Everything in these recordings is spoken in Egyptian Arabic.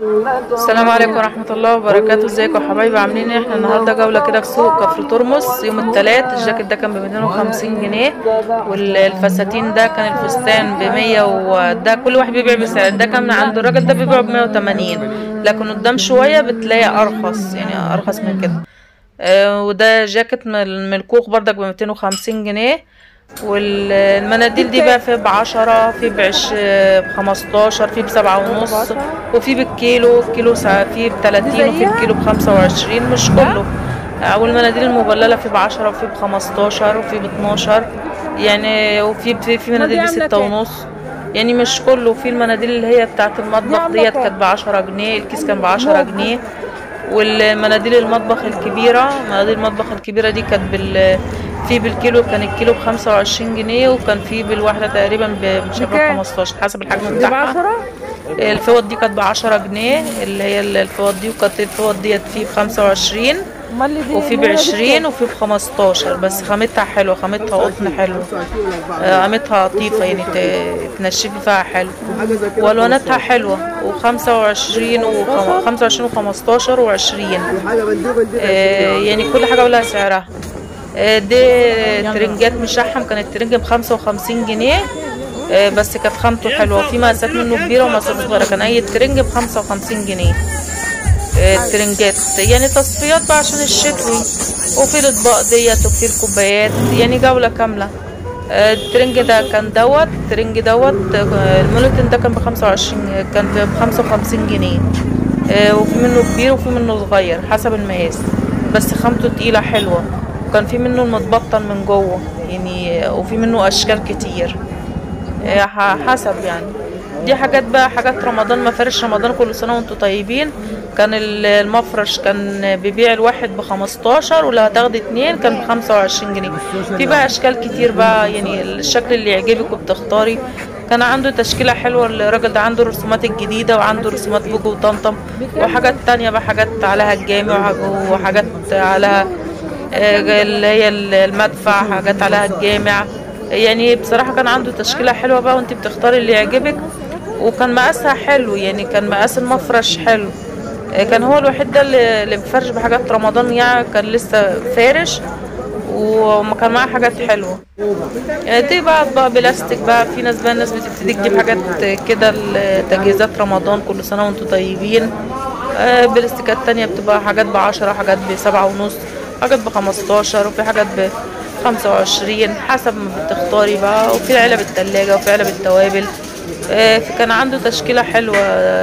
السلام عليكم ورحمة الله وبركاته ازيكم يا حبايبي عاملين ايه احنا النهارده جولة كده في سوق كفر ترمس يوم التلات الجاكيت ده كان ب 250 جنيه والفساتين ده كان الفستان ب 100 وده كل واحد بيبيع بسعر ده كان من عند الراجل ده بيبيعه ب 180 لكن قدام شوية بتلاقي ارخص يعني ارخص من كده آه وده جاكيت من من الكوخ بردك ب 250 جنيه والمناديل دي بقى في بعشرة في بعش بخمستاشر في بسبعة ونص وفي بالكيلو الكيلو ساعة في بتلاتين وفي الكيلو بخمسة وعشرين مش كله والمناديل المبللة في بعشرة وفي بخمستاشر وفي باتناشر يعني وفي في, في مناديل بستة ونص يعني مش كله في المناديل اللي هي بتاعت المطبخ ديت كانت بعشرة جنيه الكيس كان بعشرة جنيه والمناديل المطبخ الكبيرة مناديل المطبخ الكبيرة دي كانت بال في بالكيلو كان الكيلو بخمسة وعشرين جنيه وكان في بالواحدة تقريبا مش عارفة بخمستاشر حسب الحجم بتاعها الفوط دي كانت بعشرة جنيه اللي هي الفوط دي وكانت الفوط ديت في بخمسة وعشرين وفي بعشرين وفي بخمستاشر بس خامتها حلوة خامتها قطن حلو خامتها لطيفة يعني تنشفي فيها حلو والواناتها حلوة وخمسة وعشرين وخمسة وعشرين وخمستاشر وعشرين يعني كل حاجة ولها سعرها دي ترنجات مشحم كان الترنج بخمسة وخمسين جنيه بس كانت خامته حلوة وفي مقاسات منه كبيرة ومقاسات صغيرة كان أي ترنج بخمسة وخمسين جنيه الترنجات يعني تصفيات بقى عشان الشتوي وفي الأطباق ديت وفي الكوبايات يعني جولة كاملة الترنج ده كان دوت الترنج دوت المولتن ده كان بخمسة وعشرين كان بخمسة وخمسين جنيه وفي منه كبير وفي منه صغير حسب المقاس بس خامته تقيلة حلوة وكان في منه المتبطن من جوه يعني وفي منه اشكال كتير حسب يعني دي حاجات بقى حاجات رمضان مفارش رمضان كل سنه وانتم طيبين كان المفرش كان بيبيع الواحد بخمستاشر ولو هتاخدي اتنين كان بخمسة وعشرين جنيه في بقى اشكال كتير بقى يعني الشكل اللي يعجبك وبتختاري كان عنده تشكيلة حلوة الراجل ده عنده الرسومات الجديدة وعنده رسومات بوجو وطمطم وحاجات تانية بقى حاجات عليها الجامع وحاجات عليها اللي هي المدفع حاجات عليها الجامع يعني بصراحة كان عنده تشكيلة حلوة بقى وانت بتختاري اللي يعجبك وكان مقاسها حلو يعني كان مقاس المفرش حلو كان هو الوحيد ده اللي بفرش بحاجات رمضان يعني كان لسه فارش وما كان معاه حاجات حلوة دي بقى اطباق بلاستيك بقى في ناس بقى الناس بتبتدي تجيب حاجات كده لتجهيزات رمضان كل سنة وانتم طيبين بلاستيكات تانية بتبقى حاجات بعشرة حاجات بسبعة ونص حاجات بخمستاشر وفي حاجات بخمسة وعشرين حسب ما بتختاري بقى وفي علب التلاجة وفي علب التوابل كان عنده تشكيلة حلوة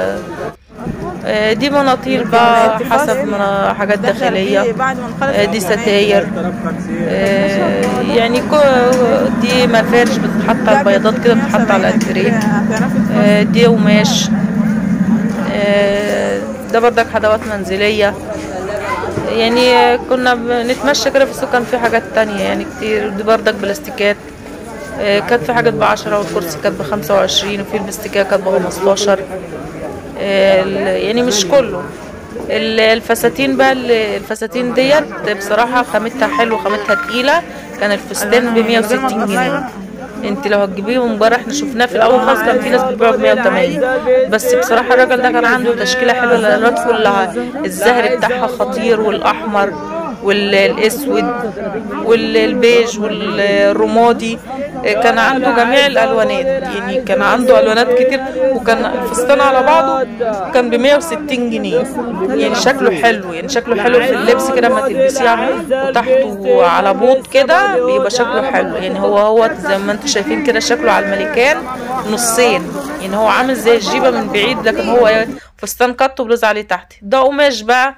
دي مناطيل بقى حسب حاجات داخلية دي ستاير يعني دي مفارش بتتحط على البيضات كده بتتحط على الانتريه دي قماش ده بردك حدوات منزلية يعني كنا بنتمشى كده في السوق كان في حاجات تانية يعني كتير دي بردك بلاستيكات كانت في حاجات بعشرة والكرسي كانت بخمسة وعشرين وفي البستيكات كانت بخمستاشر يعني مش كله الفساتين بقى الفساتين ديت بصراحة خامتها حلوة خامتها تقيلة كان الفستان بمية وستين جنيه انت لو هتجيبيه من بره احنا شفناه في الاول خالص كان في ناس بتبيعه ب 180 بس بصراحه الراجل ده كان عنده تشكيله حلوه الالوانات كلها الزهر بتاعها خطير والاحمر والاسود والبيج والرمادي كان عنده جميع الالوانات يعني كان عنده الوانات كتير وكان الفستان على بعضه كان ب 160 جنيه يعني شكله حلو يعني شكله حلو في اللبس كده لما تلبسيه وتحته على بوط كده بيبقى شكله حلو يعني هو هو زي ما انتم شايفين كده شكله على الملكان نصين يعني هو عامل زي الجيبه من بعيد لكن هو فستان قط وبلوز عليه تحت ده قماش بقى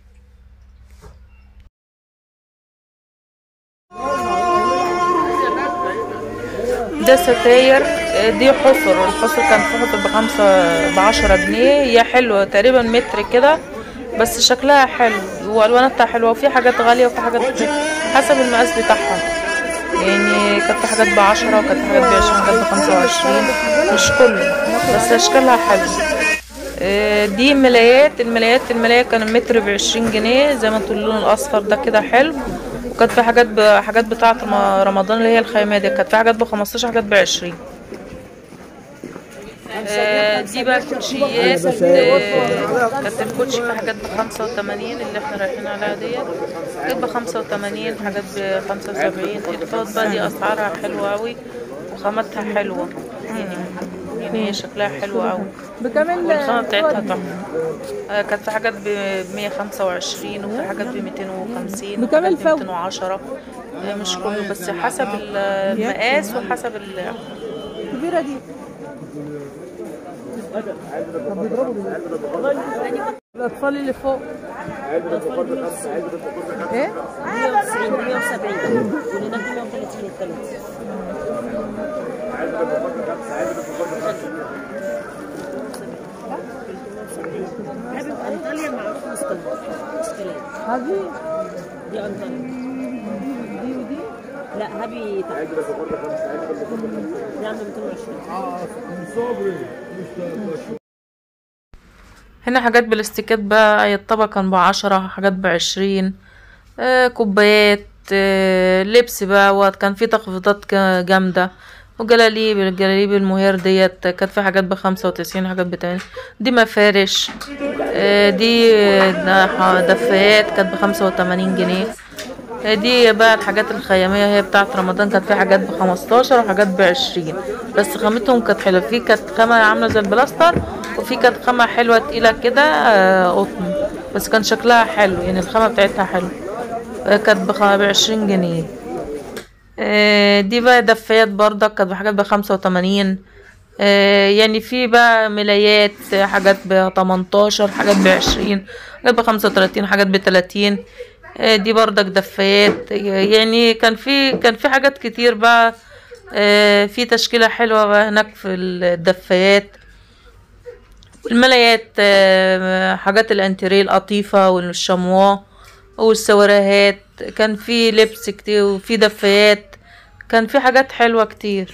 ده ستاير دي حصر الحصر كان في حصر بخمسة بعشرة جنيه هي حلوة تقريبا متر كده بس شكلها حلو والواناتها حلوة وفي حاجات غالية وفي حاجات حسب المقاس بتاعها يعني كانت في حاجات بعشرة وكانت في حاجات بعشرين وكانت بخمسة وعشرين مش كله بس اشكالها حلو دي ملايات الملايات الملاية كان متر بعشرين جنيه زي ما انتوا اللون الاصفر ده كده حلو وكانت في حاجات بحاجات بتاعة رمضان اللي هي الخيمية دي كانت في حاجات بخمستاشر حاجات بعشرين آه، دي بقى كوتشيات آه، كانت الكوتشي في حاجات بخمسة وتمانين اللي احنا رايحين عليها ديت كانت بخمسة وتمانين حاجات بخمسة وسبعين الفوط بقى دي أسعارها حلوة أوي وخامتها حلوة يعني يعني هي شكلها حلو أوي بكام ال- والخامة بتاعتها تحفة آه، كانت في حاجات ب 125 وفي حاجات ب 250 بكام وحاجات ب الفوق؟ 210 آه، مش كله بس حسب المقاس وحسب ال الكبيرة دي الأطفال اللي فوق ايه؟ 190 170 والهناك 130 الثلاث حبيب انطاليا معروف مستوى اشكالات هذه دي انطاليا دي ودي لا هبي تحت دي عامله 220 هنا حاجات بلاستيكات بقى الطبق كان بعشرة حاجات بعشرين آه كوبايات آه لبس بقى وكان في تخفيضات كا- جامدة وجلاليب الجلاليب المهير ديت كانت في حاجات بخمسة وتسعين حاجات بتمانين دي مفارش آه دي آه، دفايات كانت بخمسة وتمانين جنيه آه، دي بقى الحاجات الخيامية هي بتاعت رمضان كانت في حاجات بخمستاشر وحاجات بعشرين بس خامتهم كانت حلوة في كانت خامة عاملة زي البلاستر وفي كانت خامة حلوة تقيلة كده آه، قطن بس كان شكلها حلو يعني الخامة بتاعتها حلو آه، كانت بخ- بعشرين جنيه آه، دي بقى دفايات برضك كانت بحاجات بخمسة وتمانين آه، يعني في بقى ملايات آه، حاجات بتمنتاشر حاجات بعشرين حاجات بخمسة وتلاتين حاجات بتلاتين آه، دي برضك دفايات يعني كان في كان في حاجات كتير بقى آه، في تشكيلة حلوة بقى هناك في الدفايات الملايات آه، حاجات الانتريه القطيفة والشموا والسوراهات كان في لبس كتير وفي دفايات كان في حاجات حلوة كتير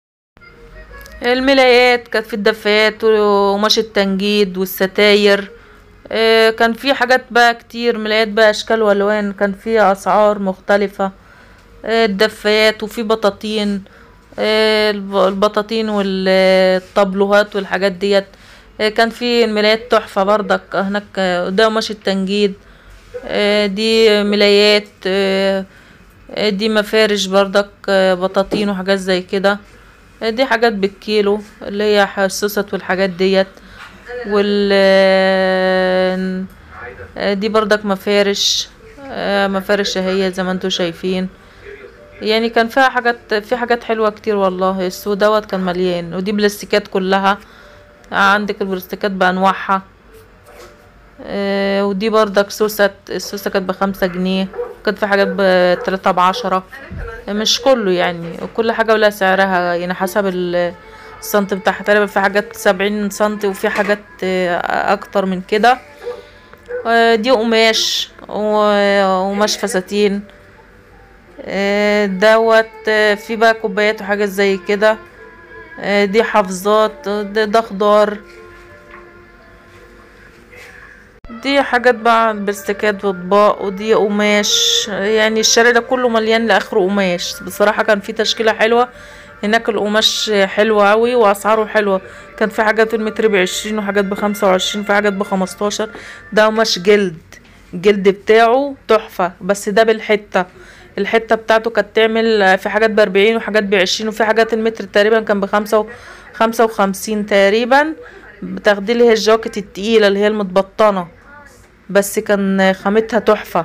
الملايات كانت في الدفايات وقماش التنجيد والستاير آه، كان في حاجات بقى كتير ملايات بقى اشكال والوان كان في اسعار مختلفة آه، الدفايات وفي بطاطين آه، الب- البطاطين والطابلوهات والحاجات ديت آه، كان في الملايات تحفة برضك هناك آه، ده قماش التنجيد آه، دي ملايات آه، آه، دي مفارش برضك آه، بطاطين وحاجات زي كده آه، دي حاجات بالكيلو اللي هي حسوست والحاجات ديت وال آه، آه، دي برضك مفارش آه، مفارش هي زي ما انتوا شايفين يعني كان فيها حاجات في حاجات حلوة كتير والله السوق دوت كان مليان ودي بلاستيكات كلها عندك البلاستيكات بأنواعها آه، ودي برضك سوست السوسة كانت بخمسة جنيه كانت في حاجات بتلاتة بعشرة مش كله يعني وكل حاجة ولها سعرها يعني حسب ال- السنتي بتاعها تقريبا في حاجات سبعين سنتي وفي حاجات آه، أكتر من كده آه، دي قماش و- وقماش فساتين آه، دوت آه، في بقى كوبايات وحاجات زي كده آه، دي حافظات آه، ده, ده خضار دي حاجات بقى بلاستيكات واطباق ودي قماش يعني الشارع ده كله مليان لاخره قماش بصراحة كان في تشكيلة حلوة هناك القماش حلوة اوي واسعاره حلوة كان في حاجات المتر بعشرين وحاجات بخمسة وعشرين في حاجات بخمستاشر ده قماش جلد الجلد بتاعه تحفة بس ده بالحتة الحتة بتاعته كانت تعمل في حاجات بأربعين وحاجات بعشرين وفي حاجات المتر تقريبا كان بخمسة و- خمسة وخمسين تقريبا بتاخدي اللي هي الجاكيت التقيلة اللي هي المتبطنة بس كان خامتها تحفة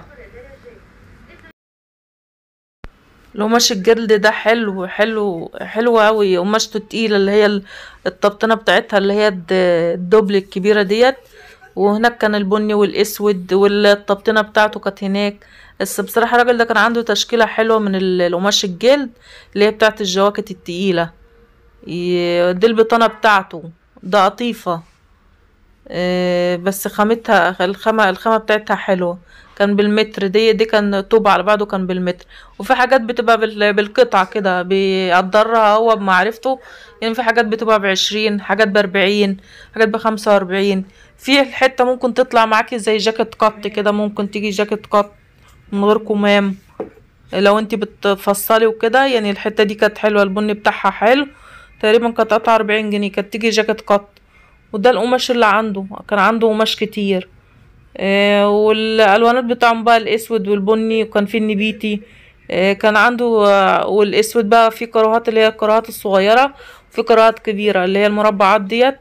القماش الجلد ده حلو حلو حلو قوي قماشته التقيلة اللي هي ال- الطبطنة بتاعتها اللي هي الد- الدبل الكبيرة ديت وهناك كان البني والاسود والطبطنة بتاعته كانت هناك بس بصراحة الراجل ده كان عنده تشكيلة حلوة من ال- القماش الجلد اللي هي بتاعت الجواكت التقيلة ي- دي البطانة بتاعته ده قطيفة آه، بس خامتها الخامة الخامة بتاعتها حلوة كان بالمتر دي دي كان طوب على بعضه كان بالمتر وفي حاجات بتبقى بال- بالقطعة كده بيقدرها هو بمعرفته يعني في حاجات بتبقى بعشرين حاجات بأربعين حاجات بخمسة وأربعين في الحتة ممكن تطلع معاكي زي جاكيت قط كده ممكن تيجي جاكيت قط من غير كمام لو انتي بتفصلي وكده يعني الحتة دي كانت حلوة البني بتاعها حلو تقريبا كانت قطعة أربعين جنيه كانت تيجي جاكيت قط وده القماش اللي عنده كان عنده قماش كتير آه والالوانات بتاعهم بقى الاسود والبني وكان في النبيتي آه كان عنده آه والاسود بقى في كراهات اللي هي الكراهات الصغيره وفي كراهات كبيره اللي هي المربعات ديت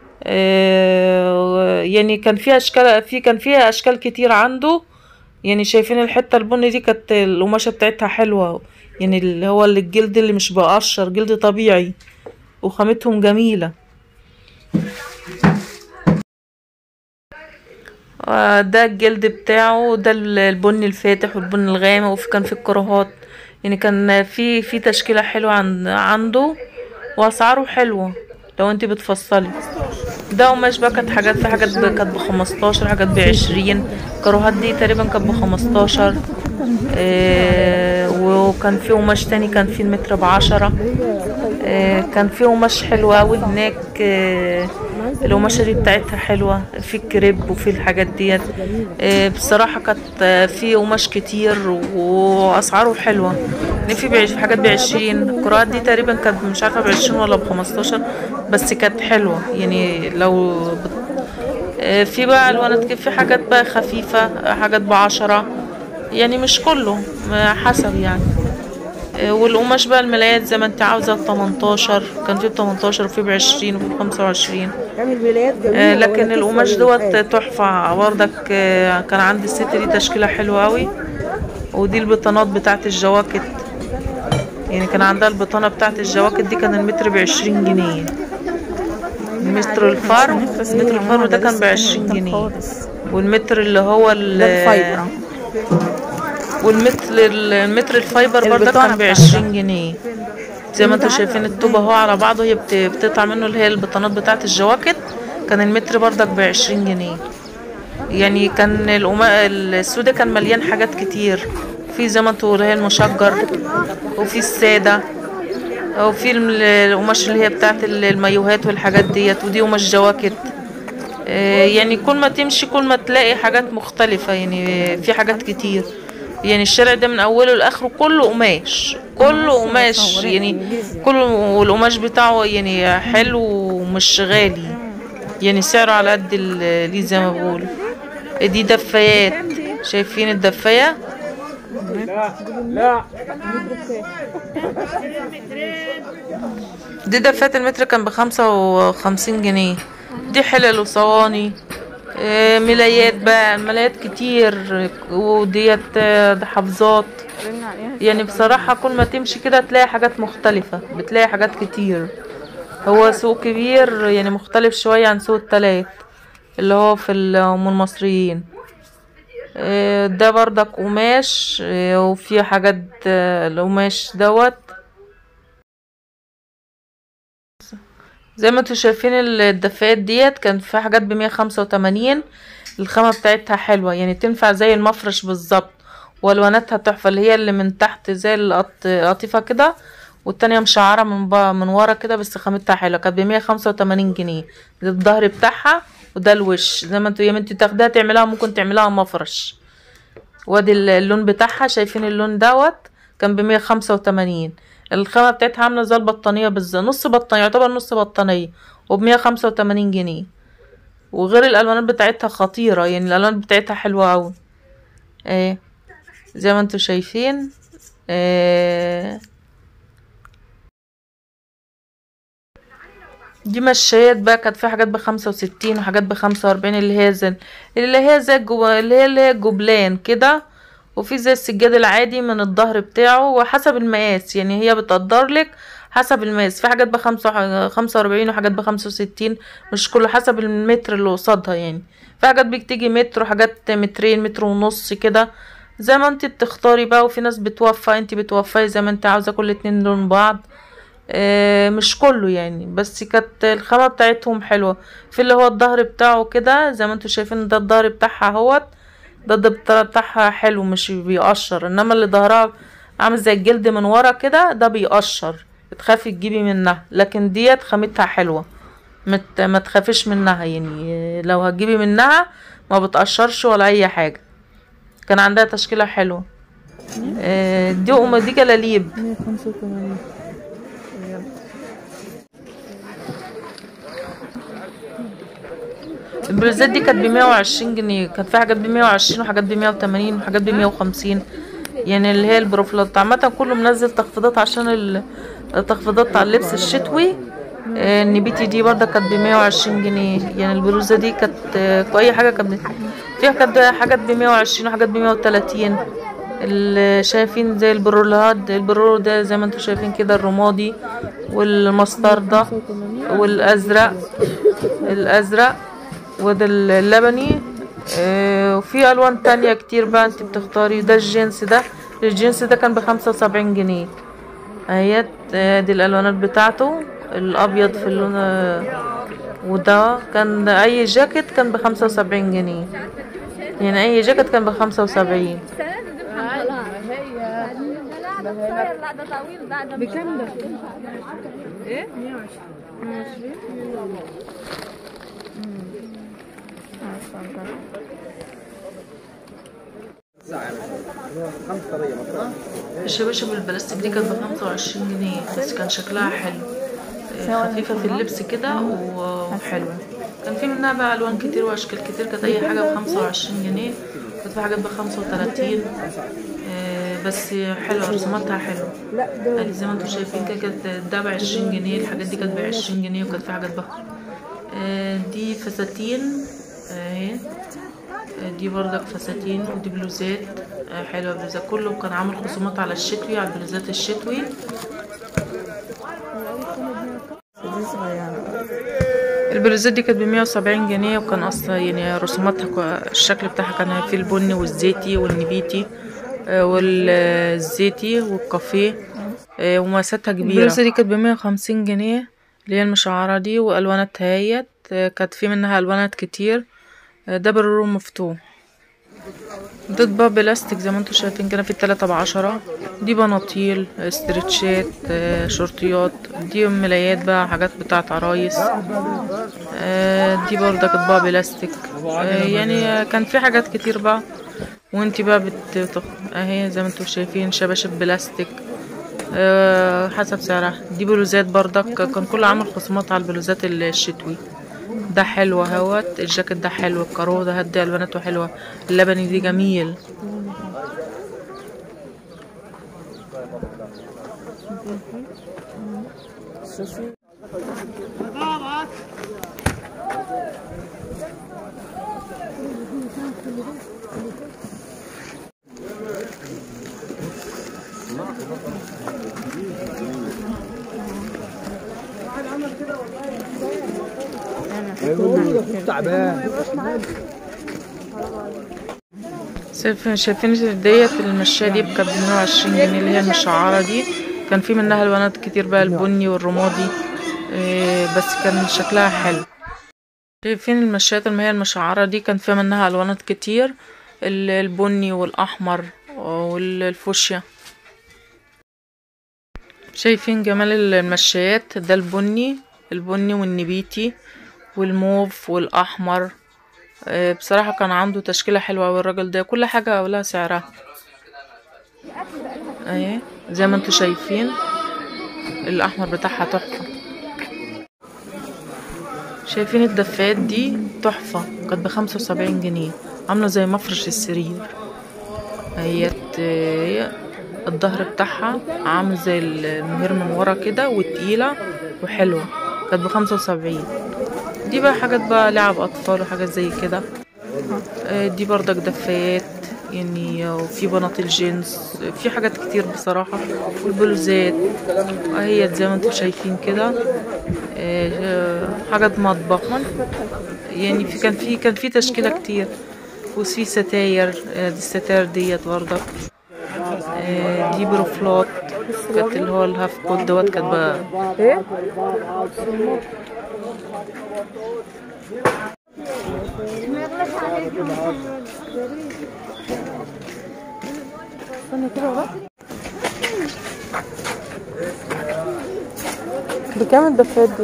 آه يعني كان فيها اشكال في كان فيها اشكال كتير عنده يعني شايفين الحته البني دي كانت القماشه بتاعتها حلوه يعني اللي هو اللي الجلد اللي مش بقشر جلد طبيعي وخامتهم جميله آه، ده الجلد بتاعه ده ال- البني الفاتح والبني الغامق وفي كان في الكراهات يعني كان في في تشكيلة حلوة عن عنده واسعاره حلوة لو انت بتفصلي ده قماش بقى كانت حاجات في حاجات ب- كانت بخمستاشر حاجات بعشرين الكراهات دي تقريبا كانت بخمستاشر آه وكان في قماش تاني كان في المتر بعشرة آه كان في قماش حلو اوي هناك آه القماشة دي بتاعتها حلوة في الكريب وفي الحاجات ديت آه بصراحة كانت آه، في قماش كتير وأسعاره حلوة يعني في بعش- حاجات بعشرين الكراهات دي تقريبا كانت مش عارفة بعشرين ولا بخمستاشر بس كانت حلوة يعني لو بت... آه، في بقى الوانات كيف في حاجات بقى خفيفة حاجات بعشرة يعني مش كله آه، حسب يعني آه، والقماش بقى الملايات زي ما انت عاوزة 18 كان في ب 18 وفي ب 20 وفي ب 25 تعمل ملايات آه، جميلة لكن القماش دوت تحفة برضك آه، كان عند الست دي تشكيلة حلوة أوي ودي البطانات بتاعت الجواكت يعني كان عندها البطانة بتاعت الجواكت دي كان المتر بعشرين جنيه المتر الفرو متر الفرو ده كان بعشرين جنيه والمتر اللي هو ال ده الفايبر والمتر المتر الفايبر برضه البطانة كان بتاعتها. بعشرين جنيه زي ما انتوا شايفين الطوب اهو على بعضه هي بت- بتقطع منه اللي هي البطانات بتاعت الجواكت كان المتر برضك بعشرين جنيه يعني كان القما السودة كان مليان حاجات كتير في زي ما انتوا اللي هي المشجر وفي السادة وفي الم- القماش اللي هي بتاعت ال- المايوهات والحاجات ديت ودي قماش جواكت آه، يعني كل ما تمشي كل ما تلاقي حاجات مختلفة يعني في حاجات كتير يعني الشارع ده من اوله لاخره كله قماش كله قماش يعني كله والقماش بتاعه يعني حلو ومش غالي يعني سعره على قد ال- ليه زي ما بقول دي دفايات شايفين الدفاية دي دفات المتر كان بخمسة وخمسين جنيه دي حلل وصواني آه، ملايات بقى ملايات كتير وديت آه، ده حافظات يعني بصراحة كل ما تمشي كده تلاقي حاجات مختلفة بتلاقي حاجات كتير هو سوق كبير يعني مختلف شوية عن سوق التلات اللي هو في ال- هم المصريين آه، ده بردك قماش آه، وفي حاجات آه، القماش دوت زي ما انتوا شايفين ال- الدفايات ديت كان في حاجات بمية خمسة وتمانين الخامة بتاعتها حلوة يعني تنفع زي المفرش بالظبط والواناتها تحفة اللي هي اللي من تحت زي القط- القطيفة كده والتانية مشعرة من با من ورا كده بس خامتها حلوة كانت بمية خمسة وتمانين جنيه ده الظهر بتاعها وده الوش زي ما انتوا يا انتوا تاخديها تعملها ممكن تعملها مفرش وادي ال- اللون بتاعها شايفين اللون دوت كان بمية خمسة وتمانين الخامة بتاعتها عاملة زي البطانية بالظبط نص بطانية يعتبر نص بطانية وبمية خمسة وتمانين جنيه وغير الألوانات بتاعتها خطيرة يعني الألوان بتاعتها حلوة أوي ايه زي ما انتوا شايفين ايه دي مشايات بقى كانت في حاجات بخمسة وستين وحاجات بخمسة وأربعين اللي هي زي اللي هي زي الجو... اللي هي اللي هي الجبلان كده وفي زي السجاد العادي من الظهر بتاعه وحسب المقاس يعني هي بتقدر لك حسب المقاس في حاجات بخمسة وح- خمسة وأربعين وحاجات بخمسة وستين مش كله حسب المتر اللي قصادها يعني في حاجات بتيجي متر وحاجات مترين متر ونص كده زي ما انت بتختاري بقى وفي ناس بتوفى انت بتوفي زي ما انت عاوزة كل اتنين لون بعض آه، مش كله يعني بس كانت الخامة بتاعتهم حلوة في اللي هو الظهر بتاعه كده زي ما انتوا شايفين ده الظهر بتاعها اهوت ده الضبط بتاعها حلو مش بيقشر انما اللي ظهرها عامل زي الجلد من ورا كده ده بيقشر بتخافي تجيبي منها لكن ديت خامتها حلوة مت ما تخافيش منها يعني آه، لو هتجيبي منها ما بتقشرش ولا اي حاجة كان عندها تشكيلة حلوة آه، دي أم دي جلاليب 185 البلوزات دي كانت ب 120 جنيه كانت في حاجات ب 120 وحاجات ب 180 وحاجات ب 150 يعني اللي هي البروفلات عامة كله منزل تخفيضات عشان ال- التخفيضات على اللبس الشتوي آه، النبيتي دي برضه كانت ب 120 جنيه يعني البلوزة دي كانت آه، اي حاجة كانت ب- فيها كانت حاجات ب 120 وحاجات ب 130 اللي شايفين زي البرولات البرول ده زي ما انتم شايفين كده الرمادي والمستردة والازرق الازرق وده اللبني آه، وفي الوان تانية كتير بقى انت بتختاري ده الجنس ده الجنس ده كان بخمسة وسبعين جنيه اهيت آه، دي الالوانات بتاعته الابيض في اللون آه، وده كان اي جاكيت كان بخمسة وسبعين جنيه يعني اي جاكيت كان بخمسة وسبعين بكام ده؟ ايه؟ الشباشب البلاستيك دي كانت بخمسة وعشرين جنيه بس كان شكلها حلو آه، خفيفة في اللبس كده و- وحلوة كان في منها بقى ألوان كتير وأشكال كتير كانت أي حاجة بخمسة وعشرين جنيه كانت في حاجات بخمسة وتلاتين آه، بس حلوة رسوماتها حلوة يعني زي ما انتم شايفين كده كانت ده بعشرين جنيه الحاجات دي كانت بعشرين جنيه وكانت في حاجات بخ آه، دي فساتين اهي آه، دي بردك فساتين ودي بلوزات آه، حلوة بلوزات كله كان عامل خصومات على الشتوي على البلوزات الشتوي البلوزات دي كانت بمية وسبعين جنيه وكان اصلا يعني رسوماتها كو- الشكل بتاعها كان فيه البني والزيتي والنبيتي آه، والزيتي والكافيه آه، ومقاساتها كبيرة البلوزة دي كانت بمية وخمسين جنيه اللي هي المشعرة دي والواناتها هيت آه، كانت في منها الوانات كتير آه، ده بالروم مفتوح ده اطباق بلاستيك زي ما انتم شايفين كده في التلاتة بعشرة دي بناطيل استرتشات آه، شورتيات دي ملايات بقى حاجات بتاعت عرايس آه، دي برضك اطباق بلاستيك آه، يعني آه، كان في حاجات كتير بقى وانتي بقى بت اهي زي ما انتم شايفين شباشب بلاستيك آه، حسب سعرها دي بلوزات برضك كان كله عامل خصومات على البلوزات الشتوي ده حلو اهوت الجاكيت ده حلو الكارو ده هدي البناته حلوه اللبني دي جميل تعبان شايفين شايفين ديت المشاية دي بكانت بمية وعشرين جنيه اللي هي المشعرة دي كان في منها الوانات كتير بقى البني والرمادي إيه، بس كان شكلها حلو شايفين المشايات اللي هي المشعرة دي كان فيها منها الوانات كتير ال- البني والاحمر والفوشيا شايفين جمال المشايات ده البني البني والنبيتي والموف والاحمر آه، بصراحة كان عنده تشكيلة حلوة أوي الراجل ده كل حاجة ولها سعرها اهي زي ما انتوا شايفين الأحمر بتاعها تحفة شايفين الدفايات دي تحفة كانت بخمسة وسبعين جنيه عاملة زي مفرش السرير اهيت آه، الظهر بتاعها عامل زي المهير من ورا كده وتقيلة وحلوة كانت بخمسة وسبعين دي بقى حاجات بقى لعب اطفال وحاجات زي كده آه، دي برضك دفايات يعني آه، وفي بناطيل جينز آه، في حاجات كتير بصراحة والبلوزات اهي زي ما انتم شايفين كده آه، آه، حاجات مطبخ يعني في كان في كان في تشكيلة كتير وفي ستاير آه، دي الستاير ديت برضك آه، دي بروفلات كانت اللي هو الهاف كوت دوت كانت بقى ايه؟ استنى كده بقى بكام الدفات دي؟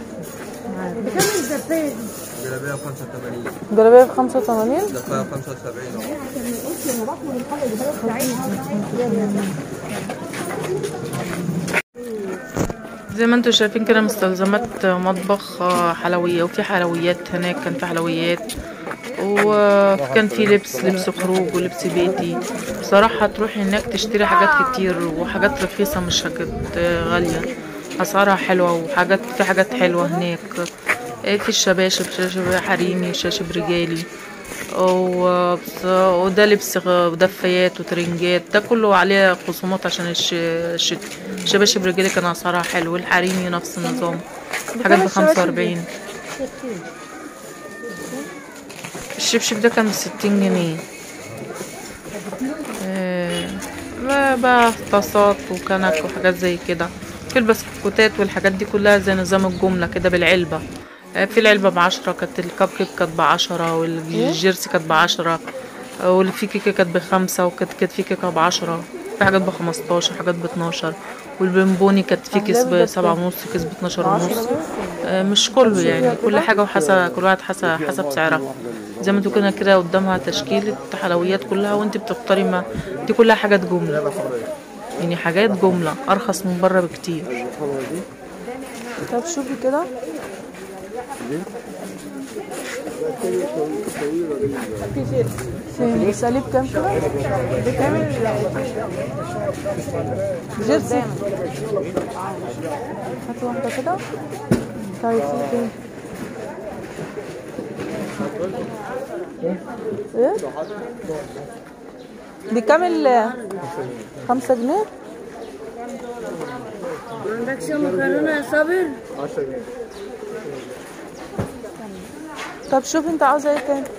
جلابيه 85 جلابية ب 85 دفايه 75 دي زي ما انتم شايفين كده مستلزمات مطبخ آه، حلوية وفي حلويات هناك كان في حلويات وكان في لبس لبس خروج ولبس بيتي بصراحة تروحي هناك تشتري حاجات كتير وحاجات رخيصة مش حاجات آه، غالية أسعارها حلوة وحاجات في حاجات حلوة هناك آه، في الشباشب شباشب حريمي شباشب رجالي و- بص- وده لبس غ- دفايات وترنجات ده كله عليه خصومات عشان الش... الش... الشباشب رجالي كان اسعارها حلو والحريمي نفس النظام حاجات بخمسة وأربعين الشبشب ده كان بستين جنيه آه، بقى- بقى طاسات وكنك وحاجات زي كده في البسكوتات والحاجات دي كلها زي نظام الجملة كده بالعلبة آه، في العلبة بعشرة كانت الكب كيك كانت بعشرة والجيرسي كانت بعشرة آه، واللي في كيكة كانت بخمسة وكانت كانت في كيكة بعشرة في حاجات بخمستاشر حاجات باتناشر والبونبوني كانت في كيس أهلاوي ده بسبعة ونص كيس باتناشر ونص آه، مش كله يعني كل حاجة وحسب كل واحد حسب حسب سعرها زي ما انتوا كده كده قدامها تشكيلة حلويات كلها وانت بتختاري ما دي كلها حاجات جملة يعني حاجات جملة أرخص من بره بكتير طب شوفي كده فين السليب كام كده؟ بكام؟ جيرسي هات واحدة كده طيب في فين؟ ايه؟ دي كام ال خمسة جنيه؟ عندكش مكرونة يا صابر؟ طب شوف انت عاوزة ايه تاني؟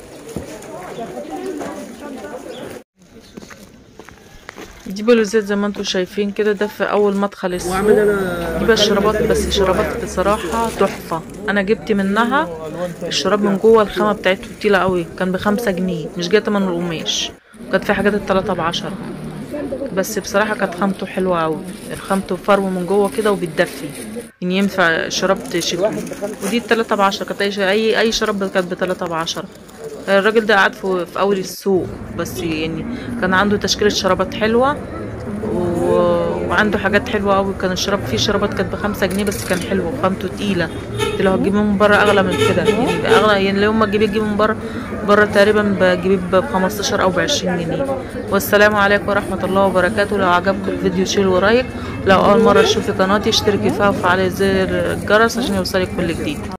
دي بلوزات زي ما انتوا شايفين كده ده في أول مدخل السوق دي بقى الشرابات بس الشرابات بصراحة تحفة أنا جبت منها الشراب من جوه الخامة بتاعته تقيلة قوي كان بخمسة جنيه مش جاية تمن القماش كانت في حاجات التلاتة بعشرة بس بصراحة كانت خامته حلوة قوي خامته فرو من جوه كده وبتدفي يعني ينفع شراب شتوي ودي التلاتة بعشرة كانت أي ش- أي أي شراب كانت بتلاتة بعشرة الراجل ده قعد في في أول السوق بس يعني كان عنده تشكيلة شرابات حلوة و... وعنده حاجات حلوة أوي كان الشراب فيه شرابات كانت بخمسة جنيه بس كان حلو وخامته تقيلة انت لو هتجيبيه من بره أغلى من كده يعني أغلى يعني لو ما تجيبيه تجيبيه من بره بره تقريبا بجيبيه بخمستاشر أو بعشرين جنيه والسلام عليكم ورحمة الله وبركاته لو عجبكم الفيديو شيلوا لايك لو أول مرة تشوفي قناتي اشتركي فيها وفعلي زر الجرس عشان يوصلك كل جديد